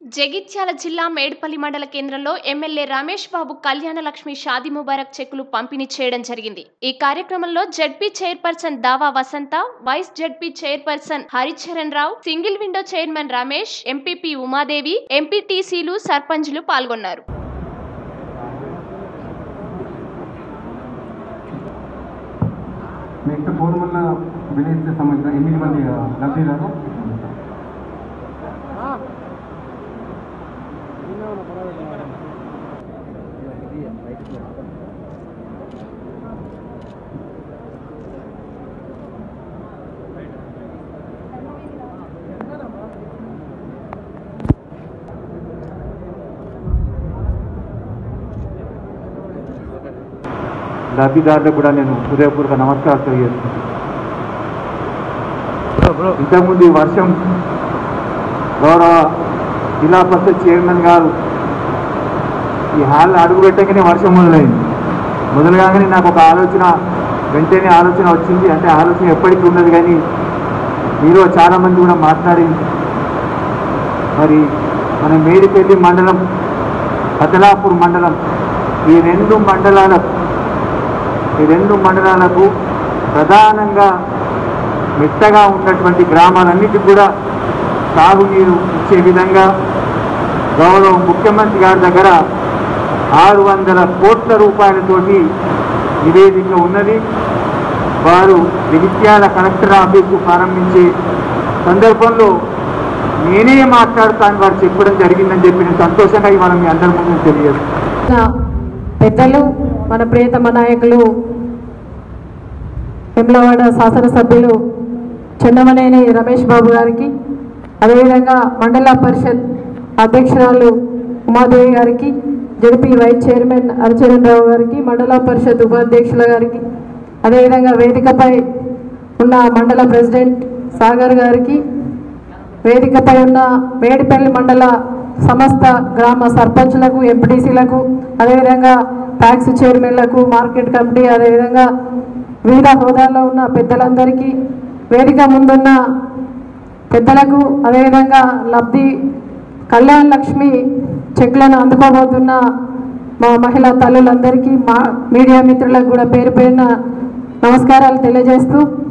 జగిత్యాల జిల్లా మేడ్పల్లి మండల కేంద్రంలో ఎమ్మెల్యే రమేష్ బాబు కళ్యాణ లక్ష్మి షాదీ ముబారక్ చెక్కులు పంపిణీ చేయడం జరిగింది ఈ కార్యక్రమంలో ZP chairperson Dava Vasantha vice ZP chairperson Haricharan Rao single window chairman Ramesh MPP Umadevi ఎంపీటీసీలు సర్పంచ్లు పాల్గొన్నారు నెక్స్ట్ కోరుమల్ల విలేజ్ సంబంధించిన ఎనిమిది మంది లబ్ధిదారు లబ్ధిదారులకు కూడా నేను హృదయపూర్వక నమస్కారం తెలియజేస్తున్నాను ఇంతకుముందు ఈ వర్షం గౌరవ జిల్లా పరిషత్ చైర్మన్ గారు ఈ హాల్ అడుగు పెట్టగానే వర్షం మొదలైంది మొదలుగానే నాకు ఒక ఆలోచన వెంటనే ఆలోచన వచ్చింది అంటే ఆలోచన ఎప్పటికీ ఉన్నది కానీ మీలో చాలామంది కూడా మాట్లాడి మరి మన మేడిపల్లి మండలం కదలాపూర్ మండలం ఈ రెండు మండలాలకు ఈ రెండు మండలాలకు ప్రధానంగా మెత్తగా ఉన్నటువంటి గ్రామాలన్నిటికీ కూడా సాగునీరు ఇచ్చే విధంగా గౌరవ ముఖ్యమంత్రి గారి దగ్గర ఆరు వందల కోట్ల రూపాయలతోటి నివేదిక ఉన్నది వారు జగిత్యాల కలెక్టర్ ఆఫీసు ప్రారంభించే సందర్భంలో నేనే మాట్లాడతాను వారు చెప్పడం జరిగిందని చెప్పి నేను సంతోషంగా ఇవాళ మీ అందరి ముందు తెలియజేస్తాను నా పెద్దలు మన ప్రియతమ నాయకులు వెమ్లవాడ శాసనసభ్యులు చెన్నమనేని రమేష్ బాబు గారికి అదేవిధంగా మండల పరిషత్ అధ్యక్షురాలు ఉమాదేవి గారికి ZP vice chairman Haricharan Rao గారికి మండల పరిషత్ ఉపాధ్యక్షుల గారికి అదేవిధంగా వేదికపై ఉన్న మండల ప్రెసిడెంట్ సాగర్ గారికి వేదికపై ఉన్న మేడిపల్లి మండల సమస్త గ్రామ సర్పంచ్లకు ఎంపీటీసీలకు అదేవిధంగా ట్యాక్స్ చైర్మన్లకు మార్కెట్ కమిటీ అదేవిధంగా వివిధ హోదాల్లో ఉన్న పెద్దలందరికీ వేదిక ముందున్న పెద్దలకు అదేవిధంగా లబ్ధి కళ్యాణ్ లక్ష్మి చెక్లను అందుకోబోతున్న మా మహిళా తల్లులందరికీ మా మీడియా మిత్రులకు కూడా పేరు పేరున నమస్కారాలు తెలియజేస్తూ